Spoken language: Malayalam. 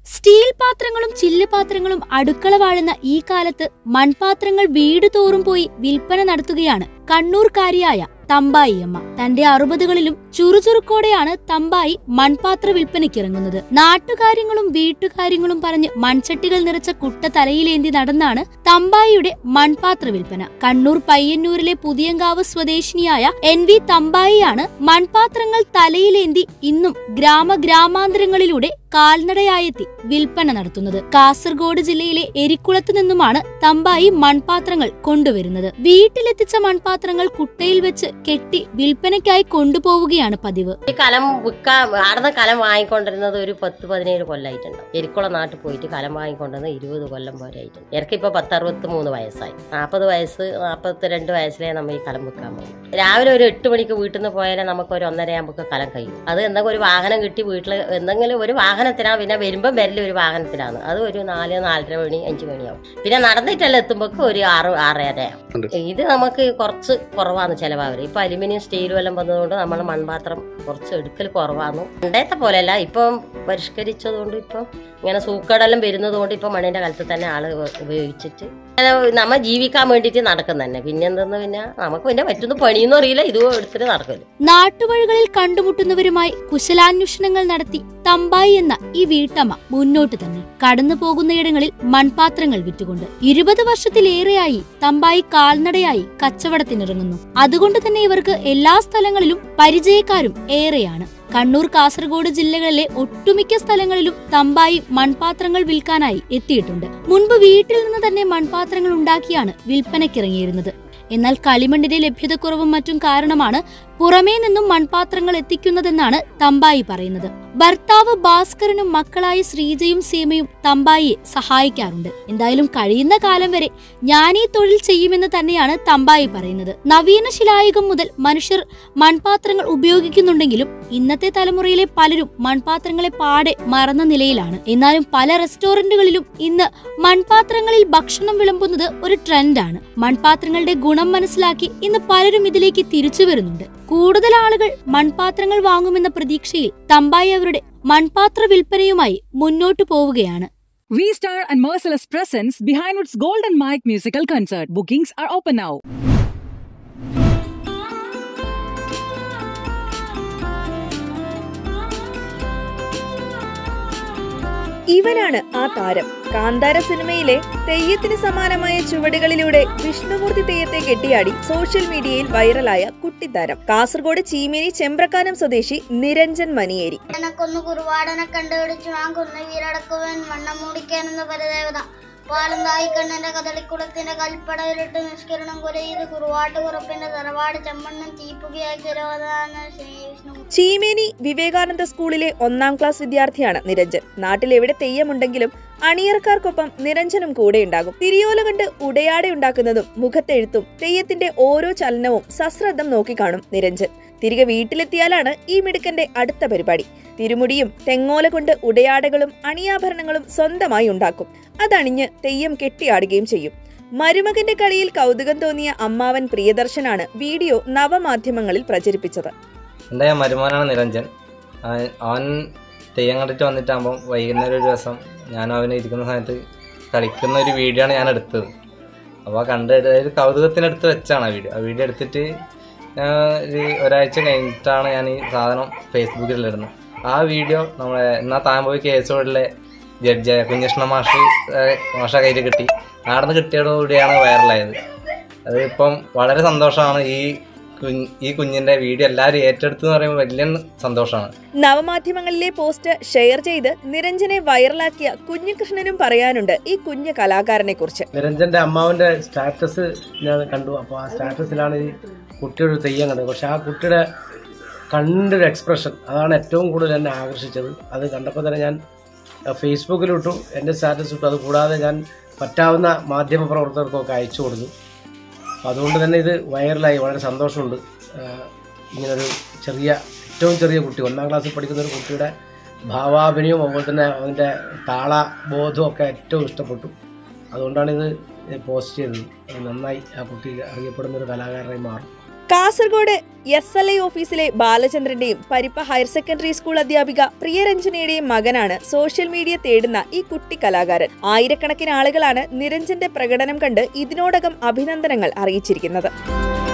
സ്റ്റീൽ പാത്രങ്ങളും ചില്ല് പാത്രങ്ങളും അടുക്കള വാഴുന്ന ഈ കാലത്ത് മൺപാത്രങ്ങൾ വീട് തോറും പോയി വിൽപ്പന നടത്തുകയാണ് കണ്ണൂർക്കാരിയായ തമ്പായി അമ്മ തന്റെ അറുപതുകളിലും ചുറുചുറുക്കോടെയാണ് തമ്പായി മൺപാത്ര വിൽപ്പനയ്ക്കിറങ്ങുന്നത് നാട്ടുകാര്യങ്ങളും വീട്ടുകാര്യങ്ങളും പറഞ്ഞ് മൺചട്ടികൾ നിറച്ച കുട്ട തലയിലേന്തി നടന്നാണ് തമ്പായിയുടെ മൺപാത്ര വിൽപ്പന കണ്ണൂർ പയ്യന്നൂരിലെ പുതിയങ്കാവ് സ്വദേശിനിയായ എൻ വി തമ്പായിയാണ് മൺപാത്രങ്ങൾ തലയിലേന്തി ഇന്നും ഗ്രാമ ഗ്രാമാന്തരങ്ങളിലൂടെ കാൽനടയായെത്തി വിൽപ്പന നടത്തുന്നത് കാസർഗോഡ് ജില്ലയിലെ എരിക്കുളത്ത് നിന്നുമാണ് തമ്പായി മൺപാത്രങ്ങൾ കൊണ്ടുവരുന്നത് വീട്ടിലെത്തിച്ച മൺപാത്രങ്ങൾ കുട്ടയിൽ വെച്ച് കെട്ടി വിൽപ്പനയ്ക്കായി കൊണ്ടുപോവുകയാണ് പതിവ് ഈ കലം വിൽക്കാൻ ആടുന്ന കലം വാങ്ങിക്കൊണ്ടിരുന്നത് ഒരു പത്ത് പതിനേഴ് കൊല്ലമായിട്ടുണ്ട് എരിക്കുളം നാട്ടിൽ പോയിട്ട് കലം വാങ്ങിക്കൊണ്ടിരുന്നത് ഇരുപത് കൊല്ലം പോലെ ആയിട്ടുണ്ട് എനിക്കിപ്പോൾ പത്തറുപത്തി മൂന്ന് വയസ്സായി നാൽപ്പത് വയസ്സ് നാൽപ്പത്തി വയസ്സിലേ നമ്മൾ ഈ കലം വിൽക്കാൻ പോകും രാവിലെ ഒരു എട്ട് മണിക്ക് വീട്ടിൽ നിന്ന് പോയാലേ നമുക്ക് ഒരു ഒന്നര ആകുമ്പോൾ കലം കഴിയും അത് എന്തെങ്കിലും ഒരു വാഹനം കിട്ടി വീട്ടിൽ എന്തെങ്കിലും ഒരു വാഹനത്തിനാണ് പിന്നെ വരുമ്പം വരല് ഒരു വാഹനത്തിലാണ് അത് ഒരു നാല് നാലര മണി അഞ്ച് മണിയാവും പിന്നെ നടന്നിട്ടെല്ലാം എത്തുമ്പോൾ ഒരു ആറ് ആറര ആവും ഇത് നമുക്ക് കുറച്ച് കുറവാണ് ചിലവാവര് ഇപ്പൊ അലുമിനിയം സ്റ്റീലും എല്ലാം വന്നതുകൊണ്ട് നമ്മൾ മൺപാത്രം കുറച്ച് എടുക്കൽ കുറവാണ് പണ്ടത്തെ പോലെയല്ല ഇപ്പം പരിഷ്കരിച്ചതുകൊണ്ട് ഇപ്പം ഇങ്ങനെ സൂക്കടെല്ലാം വരുന്നത് കൊണ്ട് ഇപ്പം മണ്ണിന്റെ കാലത്ത് തന്നെ ആള് ഉപയോഗിച്ചിട്ട് അങ്ങനെ നമ്മ ജീവിക്കാൻ വേണ്ടിയിട്ട് നടക്കുന്ന തന്നെ പിന്നെ എന്തെന്ന് പിന്നെ നമുക്ക് പിന്നെ പറ്റുന്ന പണിയൊന്നും അറിയില്ല ഇതും എടുത്തിട്ട് നടക്കല് നാട്ടുവഴികളിൽ കണ്ടുമുട്ടുന്നവരുമായി കുശലാന്വേഷണങ്ങൾ നടത്തി തമ്പായി എന്ന ഈ വീട്ടമ്മ മുന്നോട്ട് തന്നെ കടന്നു പോകുന്നയിടങ്ങളിൽ മൺപാത്രങ്ങൾ വിറ്റുകൊണ്ട് ഇരുപത് വർഷത്തിലേറെയായി തമ്പായി കാൽനടയായി കച്ചവടത്തിനിറങ്ങുന്നു അതുകൊണ്ട് തന്നെ ഇവർക്ക് എല്ലാ സ്ഥലങ്ങളിലും പരിചയക്കാരും ഏറെയാണ് കണ്ണൂർ കാസർഗോഡ് ജില്ലകളിലെ ഒട്ടുമിക്ക സ്ഥലങ്ങളിലും തമ്പായി മൺപാത്രങ്ങൾ വിൽക്കാനായി എത്തിയിട്ടുണ്ട് മുൻപ് വീട്ടിൽ നിന്ന് തന്നെ മൺപാത്രങ്ങൾ ഉണ്ടാക്കിയാണ് വിൽപ്പനയ്ക്കിറങ്ങിയിരുന്നത് എന്നാൽ കളിമണ്ണിന്റെ ലഭ്യതക്കുറവും മറ്റും കാരണമാണ് പുറമേ നിന്നും മൺപാത്രങ്ങൾ എത്തിക്കുന്നതെന്നാണ് തമ്പായി പറയുന്നത് ഭർത്താവ് ഭാസ്കരനും മക്കളായ ശ്രീജയും സീമയും തമ്പായിയെ സഹായിക്കാറുണ്ട് എന്തായാലും കഴിയുന്ന കാലം വരെ ഞാൻ ഈ തൊഴിൽ ചെയ്യുമെന്ന് തന്നെയാണ് തമ്പായി പറയുന്നത് നവീന ശിലായുഗം മുതൽ മനുഷ്യർ മൺപാത്രങ്ങൾ ഉപയോഗിക്കുന്നുണ്ടെങ്കിലും ഇന്നത്തെ തലമുറയിലെ പലരും മൺപാത്രങ്ങളെ പാടെ മറന്ന നിലയിലാണ് എന്നാലും പല റെസ്റ്റോറന്റുകളിലും ഇന്ന് മൺപാത്രങ്ങളിൽ ഭക്ഷണം വിളമ്പുന്നത് ഒരു ട്രെൻഡാണ് മൺപാത്രങ്ങളുടെ ഗുണം മനസ്സിലാക്കി ഇന്ന് പലരും ഇതിലേക്ക് തിരിച്ചു വരുന്നുണ്ട് കൂടുതൽ ആളുകൾ മൺപാത്രങ്ങൾ വാങ്ങുമെന്ന പ്രതീക്ഷയിൽ തമ്പായി അവരുടെ മൺപാത്ര വിൽപ്പനയുമായി മുന്നോട്ടു പോവുകയാണ് V Star and Merciless presents Behindwood's Golden Mike musical concert. Bookings are open now. ഇവനാണ് ആ താരം കാന്താര സിനിമയിലെ തെയ്യത്തിന് സമാനമായ ചുവടുകളിലൂടെ വിഷ്ണുമൂർത്തി തെയ്യത്തെ കെട്ടിയാടി സോഷ്യൽ മീഡിയയിൽ വൈറലായ കുട്ടിത്താരം കാസർഗോഡ് ചീമേനി ചെമ്പ്രക്കാനം സ്വദേശി നിരഞ്ജൻ മനിയേരി എനക്കൊന്ന് കുറുവാടനെ കണ്ടുപിടിച്ചു ഞാൻ കൊന്ന് വീരടക്കുവൻ വണ്ണം മൂടിക്കാനെന്ന പരദേവത പാലും തായിക്കണ്ണന്റെ കദളിക്കുളത്തിന്റെ കൽപ്പടയിലിട്ട് നിഷ്കരണം കുരയത് കുറുവാട്ട് കുറപ്പിന്റെ തറവാട് ചെമ്മണ്ണും തീപ്പുകയാക്കി രോധാന ശ്രീ വിഷ്ണു ചീമേനി വിവേകാനന്ദ സ്കൂളിലെ ഒന്നാം ക്ലാസ് വിദ്യാർത്ഥിയാണ് നിരഞ്ജൻ നാട്ടിലെവിടെ തെയ്യമുണ്ടെങ്കിലും അണിയറക്കാർക്കൊപ്പം നിരഞ്ജനും കൂടെയുണ്ടാകും തിരിയോല കണ്ട് ഉടയാട ഉണ്ടാക്കുന്നതും മുഖത്തെഴുത്തും തെയ്യത്തിന്റെ ഓരോ ചലനവും സശ്രദ്ധം നോക്കിക്കാണും നിരഞ്ജൻ തിരികെ വീട്ടിലെത്തിയാലാണ് ഈ മിടുക്കന്റെ അടുത്ത പരിപാടി തിരുമുടിയും തെങ്ങോല കൊണ്ട് ഉടയാടകളും അണിയാഭരണങ്ങളും സ്വന്തമായി ഉണ്ടാക്കും അതണിഞ്ഞ് തെയ്യം കെട്ടിയാടുകയും ചെയ്യും മരുമകന്റെ കളിയിൽ കൗതുകം തോന്നിയ അമ്മാവൻ പ്രിയദർശനാണ് വീഡിയോ നവമാധ്യമങ്ങളിൽ പ്രചരിപ്പിച്ചത് എൻ്റെ മരുമോനാണ് നിരഞ്ജൻ അവൻ- അവൻ തെയ്യം കണ്ടിട്ട് വന്നിട്ടാകുമ്പോൾ വൈകുന്നേരം ഒരു ദിവസം ഞാൻ അവന് ഇരിക്കുന്ന സമയത്ത് കളിക്കുന്ന ഒരു വീഡിയോ ആണ് ഞാൻ എടുത്തത് അപ്പോൾ കണ്ട് അതായത് കൗതുകത്തിനടുത്ത് വെച്ചാണ് ആ വീഡിയോ ആ വീഡിയോ എടുത്തിട്ട് ഞാൻ ഒരു ഒരാഴ്ച കഴിഞ്ഞിട്ടാണ് ഞാൻ ഈ സാധനം ഫേസ്ബുക്കിൽ ഇടുന്നത് ആ വീഡിയോ നമ്മളെ എന്നാ താമ്പോയി കേസോടിലെ ജഡ്ജായ കുഞ്ഞകൃഷ്ണ മാഷ് ഏഹ്, മാഷ കയ്യിൽ കിട്ടി ആടുന്ന് കിട്ടിയതോടുകൂടിയാണ് വൈറലായത് അത് ഇപ്പം വളരെ സന്തോഷമാണ് ഈ കുഞ്ഞ് ഈ കുഞ്ഞിൻ്റെ വീഡിയോ എല്ലാവരും ഏറ്റെടുത്തു എന്ന് പറയുമ്പോൾ വലിയ സന്തോഷമാണ് നവമാധ്യമങ്ങളിലെ പോസ്റ്റ് ഷെയർ ചെയ്ത് നിരഞ്ജനെ വൈറലാക്കിയ കുഞ്ഞികൃഷ്ണനും പറയാനുണ്ട് ഈ കുഞ്ഞു കലാകാരനെ കുറിച്ച് നിരഞ്ജന്റെ അമ്മാവന്റെ സ്റ്റാറ്റസ് ഞാൻ കണ്ടു അപ്പോൾ ആ സ്റ്റാറ്റസിലാണ് ഈ കുട്ടിയുടെ ഒരു തെയ്യം കണ്ടത് പക്ഷെ ആ കുട്ടിയുടെ കണ്ടൊരു എക്സ്പ്രഷൻ അതാണ് ഏറ്റവും കൂടുതൽ എന്നെ ആകർഷിച്ചത് അത് കണ്ടപ്പോൾ തന്നെ ഞാൻ ഫേസ്ബുക്കിലിട്ടു എൻ്റെ സ്റ്റാറ്റസ് ഇട്ടു അത് കൂടാതെ ഞാൻ പറ്റാവുന്ന മാധ്യമ പ്രവർത്തകർക്കൊക്കെ അയച്ചു കൊടുത്തു അപ്പോൾ അതുകൊണ്ട് തന്നെ ഇത് വൈറലായി വളരെ സന്തോഷമുണ്ട് ആഹ് ഇങ്ങനൊരു ചെറിയ ഏറ്റവും ചെറിയ കുട്ടി ഒന്നാം ക്ലാസ്സിൽ പഠിക്കുന്ന ഒരു കുട്ടിയുടെ ഭാവാഭിനയവും അതുപോലെ തന്നെ അതിൻ്റെ താളബോധവും ഒക്കെ ഏറ്റവും ഇഷ്ടപ്പെട്ടു അതുകൊണ്ടാണ് ഇത് പോസ്റ്റ് ചെയ്തത് അത് നന്നായി ആ കുട്ടി അറിയപ്പെടുന്ന ഒരു കലാകാരനായി മാറും കാസർഗോഡ് എസ് എൽ ഐ ഓഫീസിലെ ബാലചന്ദ്രന്റെയും പരിപ്പ ഹയർ സെക്കൻഡറി സ്കൂൾ അധ്യാപിക പ്രിയരഞ്ജനയുടെയും മകനാണ് സോഷ്യൽ മീഡിയ തേടുന്ന ഈ കുട്ടി കലാകാരൻ ആയിരക്കണക്കിന് ആളുകളാണ് നിരഞ്ജന്റെ പ്രകടനം കണ്ട് ഇതിനോടകം അഭിനന്ദനങ്ങൾ അറിയിച്ചിരിക്കുന്നത്